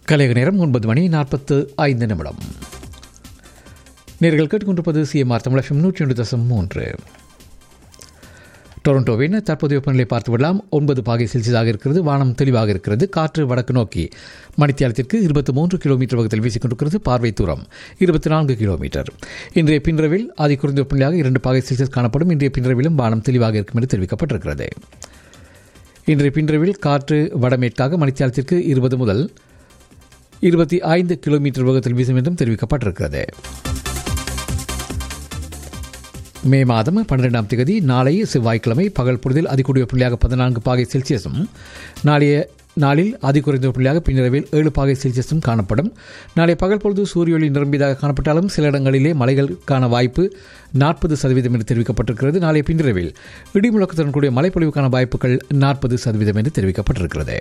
கலைய நேரம் ஒன்பது மணி நாற்பத்து ஐந்து நிமிடம் நேர்கள் கேட்டுக்கொண்டிருப்பது சிஎம்ஆர் தமிழகம் நூற்றி ஒன்று தசம் மூன்று டொரண்டோவின் தற்போதைய வெப்பநிலை பார்த்து விடலாம் ஒன்பது பாகை செல்சியஸாக இருக்கிறது வானம் தெளிவாக இருக்கிறது காற்று வடக்கு நோக்கி மணித்தியாலத்திற்கு இருபத்தி மூன்று கிலோமீட்டர் வேகத்தில் வீசிக்கொண்டிருக்கிறது பார்வை தூரம் இருபத்தி நான்கு கிலோமீட்டர் இன்றைய பின்றவில் அதி குறைந்த வெப்பநிலையாக இரண்டு பாகை செல்சியஸ் காணப்படும் இன்றைய பின்றவிலும் வானம் தெளிவாக இருக்கும் என்று தெரிவிக்கப்பட்டிருக்கிறது இன்றைய பின்றவில் காற்று வடமேற்காக மணித்தியாலத்திற்கு இருபது முதல் இருபத்தி ஐந்து கிலோமீட்டர் வேகத்தில் வீசும் என்றும் தெரிவிக்கப்பட்டிருக்கிறது மே மாதம் பன்னிரெண்டாம் தேதி நாளை செவ்வாய்க்கிழமை பகல் பொழுதில் அதிகூடிய புள்ளியாக பதினான்கு பாகை செல்சியஸும் நாளைய நாளில் அதி குறைந்த புள்ளியாக பின்னிரவில் ஏழு பாகை செல்சியஸும் காணப்படும் நாளை பகல் பொழுது சூரிய ஒளி நிரம்பியதாக காணப்பட்டாலும் சில இடங்களிலே மலைகளுக்கான வாய்ப்பு நாற்பது சதவீதம் என்று தெரிவிக்கப்பட்டிருக்கிறது நாளைய பின்னிரவில் இடிமுழக்கத்துடன் கூடிய மழைப்பொழிவுக்கான வாய்ப்புகள் நாற்பது சதவீதம் என்று தெரிவிக்கப்பட்டிருக்கிறது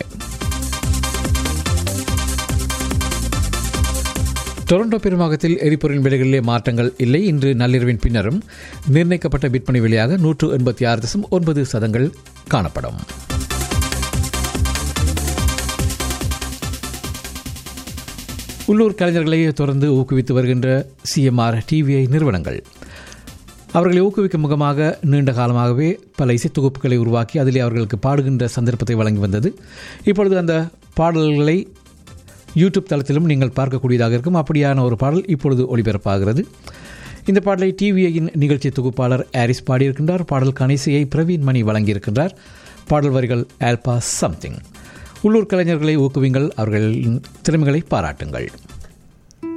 டொரண்டோ பெருமாகத்தில் எரிபொருளின் விலைகளிலே மாற்றங்கள் இல்லை இன்று நள்ளிரவின் பின்னரும் நிர்ணயிக்கப்பட்ட விற்பனை விலையாக நூற்று எண்பத்தி ஆறு தசம் ஒன்பது சதங்கள் காணப்படும் உள்ளூர் கலைஞர்களை தொடர்ந்து ஊக்குவித்து வருகின்ற சிஎம்ஆர் டிவிஐ நிறுவனங்கள் அவர்களை ஊக்குவிக்கும் முகமாக நீண்ட காலமாகவே பல இசைத்தொகுப்புகளை உருவாக்கி அதிலே அவர்களுக்கு பாடுகின்ற சந்தர்ப்பத்தை வழங்கி வந்தது இப்பொழுது அந்த பாடல்களை யூடியூப் தளத்திலும் நீங்கள் பார்க்கக்கூடியதாக இருக்கும் அப்படியான ஒரு பாடல் இப்பொழுது ஒளிபரப்பாகிறது இந்த பாடலை டிவிஐயின் நிகழ்ச்சி தொகுப்பாளர் ஆரிஸ் பாடியிருக்கின்றார் பாடலுக்கான இசையை பிரவீன் மணி வழங்கியிருக்கின்றார் பாடல் வரிகள் ஆல்பா சம்திங் உள்ளூர் கலைஞர்களை ஊக்குவிங்கள் அவர்களின் திறமைகளை பாராட்டுங்கள்